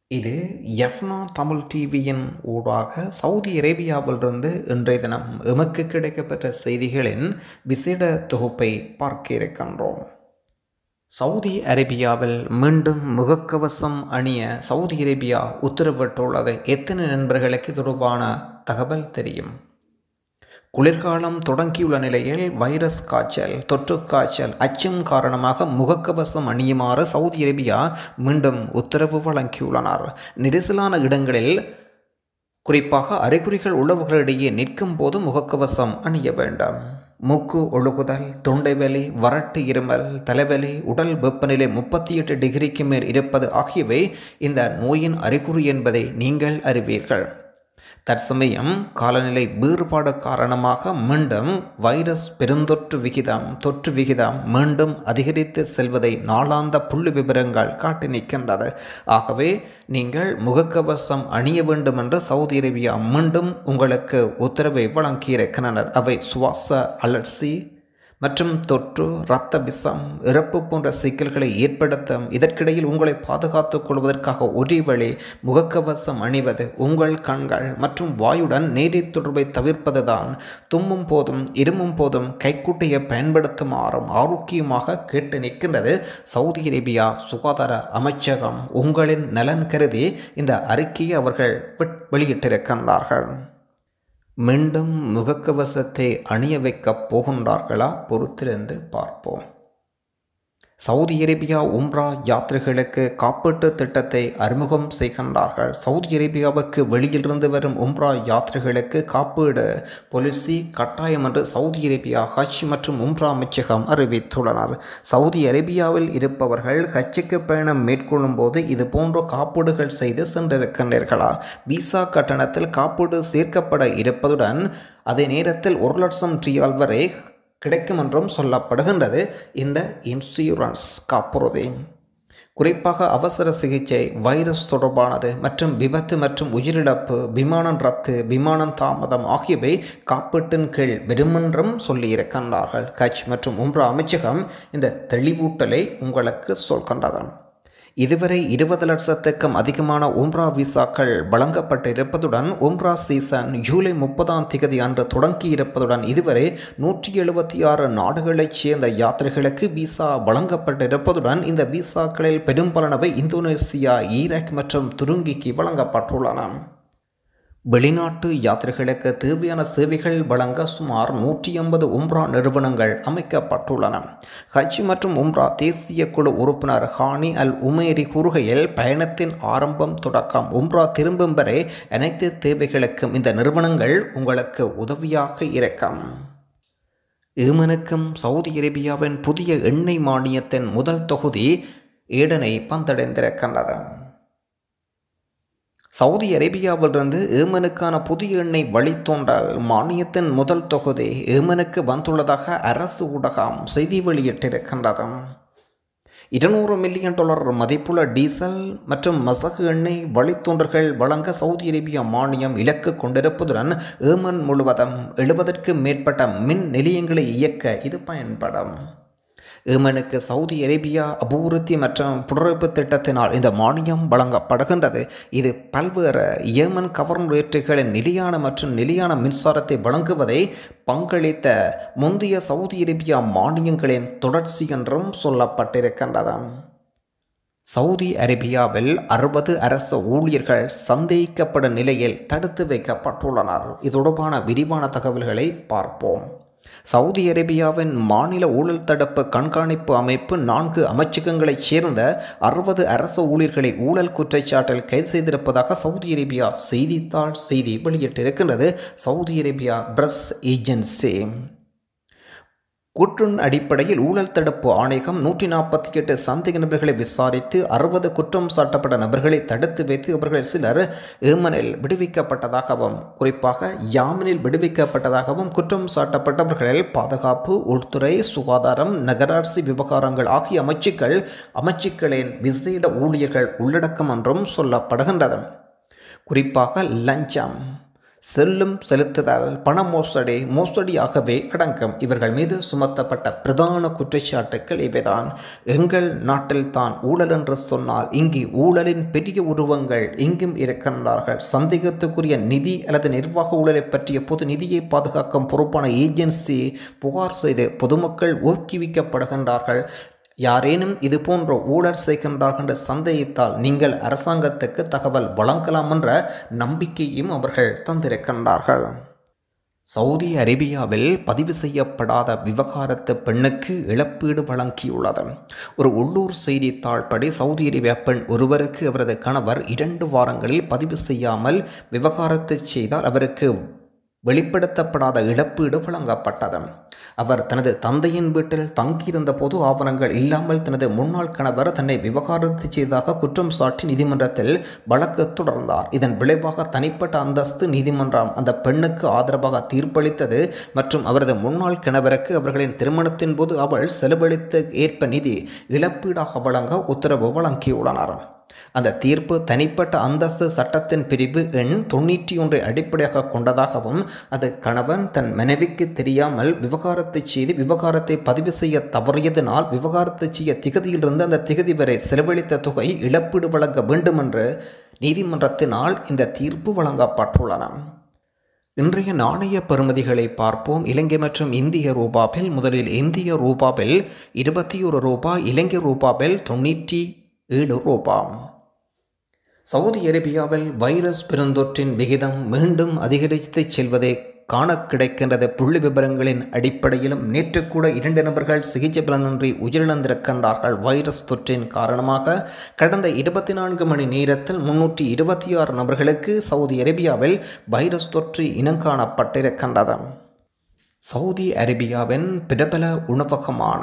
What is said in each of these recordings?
இது எஃப்னா தமிழ் டிவியின் ஊடாக சவுதி அரேபியாவிலிருந்து இன்றைய தினம் எமக்கு கிடைக்கப்பெற்ற செய்திகளின் விசேட தொகுப்பை பார்க்க இருக்கின்றோம் சவுதி அரேபியாவில் மீண்டும் முகக்கவசம் அணிய சவுதி அரேபியா உத்தரவிட்டுள்ளது எத்தனை நண்பர்களுக்கு தொடர்பான தகவல் தெரியும் குளிர்காலம் தொடங்கியுள்ள நிலையில் வைரஸ் காய்ச்சல் தொற்று காய்ச்சல் அச்சம் காரணமாக முகக்கவசம் அணியுமாறு சவுதி அரேபியா மீண்டும் உத்தரவு வழங்கியுள்ளனர் நெரிசலான இடங்களில் குறிப்பாக அறிகுறிகள் உள்ளவர்களிடையே நிற்கும் போது முகக்கவசம் அணிய வேண்டும் மூக்கு ஒழுகுதல் தொண்டை வலி வறட்டு இருமல் தலைவலி உடல் வெப்பநிலை முப்பத்தி எட்டு டிகிரிக்கு மேல் இருப்பது ஆகியவை இந்த நோயின் அறிகுறி என்பதை நீங்கள் அறிவீர்கள் தற்சமயம் காலநிலை வேறுபாடு காரணமாக மீண்டும் வைரஸ் பெருந்தொற்று விகிதம் தொற்று விகிதம் மீண்டும் அதிகரித்து செல்வதை நாளாந்த புள்ளி விவரங்கள் காட்டி நிற்கின்றது ஆகவே நீங்கள் முகக்கவசம் அணிய வேண்டும் என்று சவுதி அரேபியா மீண்டும் உங்களுக்கு உத்தரவை வழங்கியிருக்கின்றனர் அவை சுவாச அலர்சி மற்றும் தொற்று இரத்த விஷம் இறப்பு போன்ற சிக்கல்களை ஏற்படுத்தும் இதற்கிடையில் உங்களை பாதுகாத்துக் கொள்வதற்காக ஒரே வழி முகக்கவசம் அணிவது உங்கள் கண்கள் மற்றும் வாயுடன் நேரடி தொடர்பை தவிர்ப்பதுதான் தும்மும் போதும் இருமும் போதும் கைக்குட்டையை பயன்படுத்துமாறும் ஆரோக்கியமாக கேட்டு நிற்கின்றது சவுதி அரேபியா சுகாதார அமைச்சகம் உங்களின் நலன் கருதி இந்த அறிக்கையை அவர்கள் வெளியிட்டிருக்கின்றார்கள் மீண்டும் முகக்கவசத்தை அணிய வைக்கப் போகின்றார்களா பொறுத்திருந்து பார்ப்போம் சவுதி அரேபியா உம்ரா யாத்திரைகளுக்கு காப்பீட்டு திட்டத்தை அறிமுகம் செய்கின்றார்கள் சவுதி அரேபியாவுக்கு வெளியிலிருந்து வரும் உம்ரா யாத்திரைகளுக்கு காப்பீடு பொலிசி கட்டாயம் என்று சவுதி அரேபியா ஹஜ் மற்றும் உம்ரா அமைச்சகம் அறிவித்துள்ளனர் சவுதி அரேபியாவில் இருப்பவர்கள் ஹஜ்ஜுக்கு பயணம் மேற்கொள்ளும் போது இது போன்ற காப்பீடுகள் செய்து சென்றிருக்கின்றீர்களா விசா கட்டணத்தில் காப்பீடு சேர்க்கப்பட இருப்பதுடன் அதே நேரத்தில் ஒரு லட்சம் ரியால் வரை கிடைக்கும் என்றும் சொல்லப்படுகின்றது இந்த இன்சூரன்ஸ் காப்புறுதி குறிப்பாக அவசர சிகிச்சை வைரஸ் தொடர்பானது மற்றும் விபத்து மற்றும் உயிரிழப்பு விமானம் ரத்து விமானம் தாமதம் ஆகியவை காப்பீட்டின் கீழ் வெறுமென்றும் சொல்லியிருக்கின்றார்கள் ஹஜ் மற்றும் உம்ரா அமைச்சகம் இந்த தெளிவூட்டலை உங்களுக்கு சொல்கின்றது இதுவரை இருபது லட்சத்துக்கும் அதிகமான உம்ரா விசாக்கள் வழங்கப்பட்டு இருப்பதுடன் உம்ரா சீசன் ஜூலை முப்பதாம் திகதி அன்று தொடங்கி இருப்பதுடன் இதுவரை நூற்றி எழுபத்தி ஆறு நாடுகளைச் சேர்ந்த யாத்திரைகளுக்கு விசா வழங்கப்பட்டிருப்பதுடன் இந்த விசாக்களில் பெரும்பாலானவை இந்தோனேசியா ஈராக் மற்றும் துருங்கிக்கு வழங்கப்பட்டுள்ளன வெளிநாட்டு யாத்திரைகளுக்கு தேவையான சேவைகள் வழங்க சுமார் நூற்றி ஐம்பது உம்ரா நிறுவனங்கள் அமைக்கப்பட்டுள்ளன ஹஜ் மற்றும் உம்ரா தேசிய குழு உறுப்பினர் ஹானி அல் உமேரி கூறுகையில் பயணத்தின் ஆரம்பம் தொடக்கம் உம்ரா திரும்பும் வரை அனைத்து தேவைகளுக்கும் இந்த நிறுவனங்கள் உங்களுக்கு உதவியாக இருக்கும் ஈமனுக்கும் சவுதி அரேபியாவின் புதிய எண்ணெய் மானியத்தின் முதல் தொகுதி ஏடனை பந்தடைந்திருக்கின்றது சவுதி அரேபியாவிலிருந்து ஏமனுக்கான புதிய எண்ணெய் வழித்தோன்றல் மானியத்தின் முதல் தொகுதி ஏமனுக்கு வந்துள்ளதாக அரசு ஊடகம் செய்தி வெளியிட்டிருக்கின்றது இருநூறு மில்லியன் டாலர் மதிப்புள்ள டீசல் மற்றும் மசகு எண்ணெய் வழித்தோன்றல்கள் வழங்க சவுதி அரேபியா மானியம் இலக்கு கொண்டிருப்பதுடன் ஏமன் முழுவதும் எழுபதற்கு மேற்பட்ட மின் நிலையங்களை இயக்க இது பயன்படும் ஏமனுக்கு சவுதி அரேபியா அபிவிருத்தி மற்றும் புனரமைப்பு திட்டத்தினால் இந்த மானியம் வழங்கப்படுகின்றது இது பல்வேறு ஏமன் கவர்முறையீட்டுகளின் நிலையான மற்றும் நிலையான மின்சாரத்தை வழங்குவதை பங்களித்த முந்தைய சவுதி அரேபியா மானியங்களின் தொடர்ச்சி என்றும் சொல்லப்பட்டிருக்கின்றது சவுதி அரேபியாவில் அறுபது அரசு ஊழியர்கள் சந்தேகிக்கப்படும் நிலையில் தடுத்து வைக்கப்பட்டுள்ளனர் இது தொடர்பான விரிவான தகவல்களை பார்ப்போம் சவுதி அரேபியாவின் மாநில ஊழல் தடுப்பு கண்காணிப்பு அமைப்பு நான்கு அமைச்சகங்களைச் சேர்ந்த அறுபது அரசு ஊழியர்களை ஊழல் குற்றச்சாட்டில் கைது செய்திருப்பதாக சவுதி அரேபியா செய்தித்தாள் செய்தி வெளியிட்டிருக்கின்றது சவுதி அரேபியா பிரஸ் ஏஜென்சி கூற்றின் அடிப்படையில் ஊழல் தடுப்பு ஆணையகம் நூற்றி நாற்பத்தி எட்டு சந்தேக நபர்களை விசாரித்து அறுபது குற்றம் சாட்டப்பட்ட நபர்களை தடுத்து வைத்து அவர்கள் சிலர் ஏமனில் விடுவிக்கப்பட்டதாகவும் குறிப்பாக யாமனில் விடுவிக்கப்பட்டதாகவும் குற்றம் சாட்டப்பட்டவர்களில் பாதுகாப்பு உள்துறை சுகாதாரம் நகராட்சி விவகாரங்கள் ஆகிய அமைச்சுக்கள் அமைச்சுக்களின் விசேட ஊழியர்கள் உள்ளடக்கம் என்றும் சொல்லப்படுகின்றது குறிப்பாக லஞ்சம் செல்லும் செலுத்துதல் பண மோசடி மோசடியாகவே அடங்கும் இவர்கள் மீது சுமத்தப்பட்ட பிரதான குற்றச்சாட்டுக்கள் இவைதான் எங்கள் நாட்டில் தான் ஊழல் என்று சொன்னால் இங்கு ஊழலின் பெரிய உருவங்கள் இங்கும் இருக்கின்றார்கள் சந்தேகத்துக்குரிய நிதி அல்லது நிர்வாக ஊழலை பற்றிய பொது நிதியை பாதுகாக்கும் பொறுப்பான ஏஜென்சி புகார் செய்து பொதுமக்கள் ஊக்குவிக்கப்படுகின்றார்கள் யாரேனும் இது போன்ற ஊழல் செய்கின்றார்கள் என்று சந்தேகித்தால் நீங்கள் அரசாங்கத்துக்கு தகவல் வழங்கலாம் என்ற நம்பிக்கையும் அவர்கள் தந்திருக்கின்றார்கள் சவுதி அரேபியாவில் பதிவு செய்யப்படாத விவகாரத்து பெண்ணுக்கு இழப்பீடு வழங்கியுள்ளது ஒரு உள்ளூர் செய்தித்தாள்படி சவுதி அரேபியா பெண் ஒருவருக்கு அவரது கணவர் இரண்டு வாரங்களில் பதிவு செய்யாமல் விவகாரத்தை செய்தால் அவருக்கு வெளிப்படுத்தப்படாத இழப்பீடு வழங்கப்பட்டது அவர் தனது தந்தையின் வீட்டில் தங்கியிருந்த போது ஆவணங்கள் இல்லாமல் தனது முன்னாள் கணவர் தன்னை விவகாரத்து செய்ததாக குற்றம் சாட்டி நீதிமன்றத்தில் வழக்கு தொடர்ந்தார் இதன் விளைவாக தனிப்பட்ட அந்தஸ்து நீதிமன்றம் அந்த பெண்ணுக்கு ஆதரவாக தீர்ப்பளித்தது மற்றும் அவரது முன்னாள் கணவருக்கு அவர்களின் திருமணத்தின் போது அவள் செலவழித்த ஏற்ப நிதி இழப்பீடாக வழங்க உத்தரவு வழங்கியுள்ளனர் அந்த தீர்ப்பு தனிப்பட்ட அந்தஸ்து சட்டத்தின் பிரிவு எண் தொண்ணூற்றி ஒன்றை அடிப்படையாக கொண்டதாகவும் அது கணவன் தன் மனைவிக்கு தெரியாமல் விவகாரத்தை செய்து விவகாரத்தை பதிவு செய்ய தவறியதனால் விவகாரத்தை செய்ய திகதியிலிருந்து அந்த திகதி வரை செலவழித்த தொகை இழப்பீடு வழங்க வேண்டும் என்று நீதிமன்றத்தினால் இந்த தீர்ப்பு வழங்கப்பட்டுள்ளன இன்றைய நாணய பெறுமதிகளை பார்ப்போம் இலங்கை மற்றும் இந்திய ரூபாவில் முதலில் இந்திய ரூபாவில் இருபத்தி ஒரு ரூபாய் இலங்கை ரூபாவில் தொண்ணூற்றி ஏழு ரூபாய் சவுதி அரேபியாவில் வைரஸ் பெருந்தொற்றின் விகிதம் மீண்டும் அதிகரித்து செல்வதை காண கிடைக்கின்றது புள்ளி விவரங்களின் அடிப்படையிலும் நேற்று கூட இரண்டு நபர்கள் சிகிச்சை பலனின்றி உயிரிழந்திருக்கின்றார்கள் வைரஸ் தொற்றின் காரணமாக கடந்த இருபத்தி நான்கு மணி நேரத்தில் முன்னூற்றி இருபத்தி ஆறு நபர்களுக்கு சவுதி அரேபியாவில் வைரஸ் தொற்று இனங்காணப்பட்டிருக்கின்றது சவுதி அரேபியாவின் பிரபல உணவகமான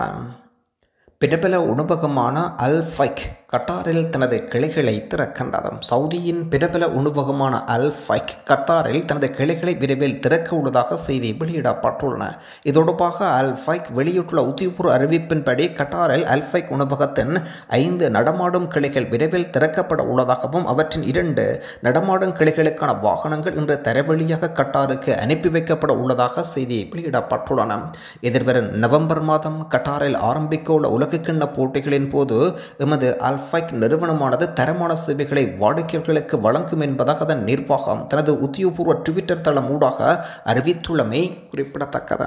பிரபல உணவகமான அல் ஃபைக் கட்டாரில் தனது கிளைகளை திறக்கின்றது சவுதியின் பிரபல உணவகமான அல் ஃபைக் கட்டாரில் தனது கிளைகளை விரைவில் திறக்க உள்ளதாக செய்தி வெளியிடப்பட்டுள்ளன இது தொடர்பாக அல் ஃபைக் வெளியிட்டுள்ள உத்தியபூர்வ அறிவிப்பின்படி கட்டாரில் அல் ஃபைக் உணவகத்தின் ஐந்து நடமாடும் கிளைகள் விரைவில் திறக்கப்பட உள்ளதாகவும் அவற்றின் இரண்டு நடமாடும் கிளைகளுக்கான வாகனங்கள் இன்று தரவழியாக கட்டாருக்கு அனுப்பி வைக்கப்பட உள்ளதாக செய்தி வெளியிடப்பட்டுள்ளன எதிர்வரும் நவம்பர் மாதம் கட்டாரில் ஆரம்பிக்க உள்ள உலகக்கிண்ண போட்டிகளின் போது எமது அல்ஃபைக் நிறுவனமானது தரமான சேவைகளை வாடிக்கையாளர்களுக்கு வழங்கும் என்பதாக அதன் நிர்வாகம் தனது உத்தியோகபூர்வ ட்விட்டர் தளம் ஊடாக அறிவித்துள்ளமை குறிப்பிடத்தக்கது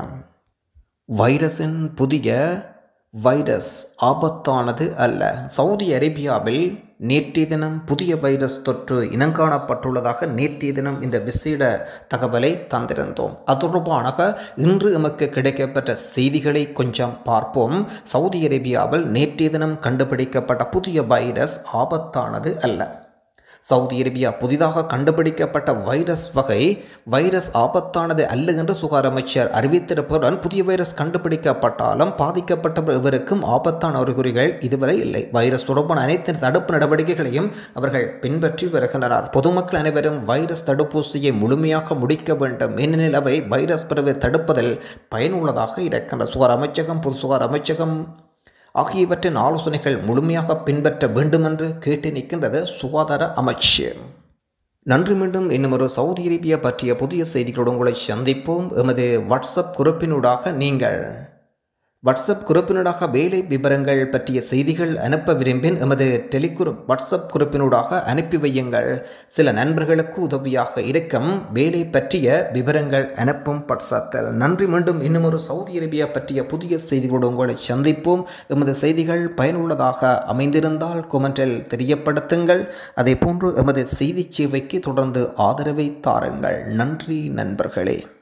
வைரஸின் புதிய வைரஸ் ஆபத்தானது அல்ல சவுதி அரேபியாவில் நேற்றைய தினம் புதிய வைரஸ் தொற்று இனங்காணப்பட்டுள்ளதாக நேற்றைய தினம் இந்த விசேட தகவலை தந்திருந்தோம் அது தொடர்பாக இன்று எமக்கு கிடைக்கப்பட்ட செய்திகளை கொஞ்சம் பார்ப்போம் சவுதி அரேபியாவில் நேற்றைய தினம் கண்டுபிடிக்கப்பட்ட புதிய வைரஸ் ஆபத்தானது அல்ல சவுதி அரேபியா புதிதாக கண்டுபிடிக்கப்பட்ட வைரஸ் வகை வைரஸ் ஆபத்தானது அல்ல என்று சுகாதார அமைச்சர் அறிவித்திருப்பதுடன் புதிய வைரஸ் கண்டுபிடிக்கப்பட்டாலும் பாதிக்கப்பட்டவருக்கும் ஆபத்தான அறிகுறிகள் இதுவரை இல்லை வைரஸ் தொடர்பான அனைத்து தடுப்பு நடவடிக்கைகளையும் அவர்கள் பின்பற்றி வருகின்றனர் பொதுமக்கள் அனைவரும் வைரஸ் தடுப்பூசியை முழுமையாக முடிக்க வேண்டும் ஏனெனில் அவை வைரஸ் பரவை தடுப்பதில் பயனுள்ளதாக இருக்கின்ற சுகாதார அமைச்சகம் பொது சுகாதார அமைச்சகம் ஆகியவற்றின் ஆலோசனைகள் முழுமையாக பின்பற்ற வேண்டுமென்று கேட்டு நிற்கின்றது சுகாதார அமைச்சு நன்றி மீண்டும் இன்னும் ஒரு சவுதி அரேபியா பற்றிய புதிய செய்திகளோடு உங்களை சந்திப்போம் எமது வாட்ஸ்அப் குரூப்பினூடாக நீங்கள் வாட்ஸ்அப் குரூப்பினூடாக வேலை விவரங்கள் பற்றிய செய்திகள் அனுப்ப விரும்பின் எமது டெலிகுரு வாட்ஸ்அப் குரூப்பினூடாக அனுப்பி வையுங்கள் சில நண்பர்களுக்கு உதவியாக இருக்கும் வேலை பற்றிய விவரங்கள் அனுப்பும் பட்சத்தில் நன்றி மீண்டும் இன்னும் ஒரு சவுதி அரேபியா பற்றிய புதிய செய்திகளோடு உங்களை சந்திப்போம் எமது செய்திகள் பயனுள்ளதாக அமைந்திருந்தால் கொமெண்டில் தெரியப்படுத்துங்கள் அதே போன்று எமது செய்தி சேவைக்கு தொடர்ந்து ஆதரவை தாருங்கள் நன்றி நண்பர்களே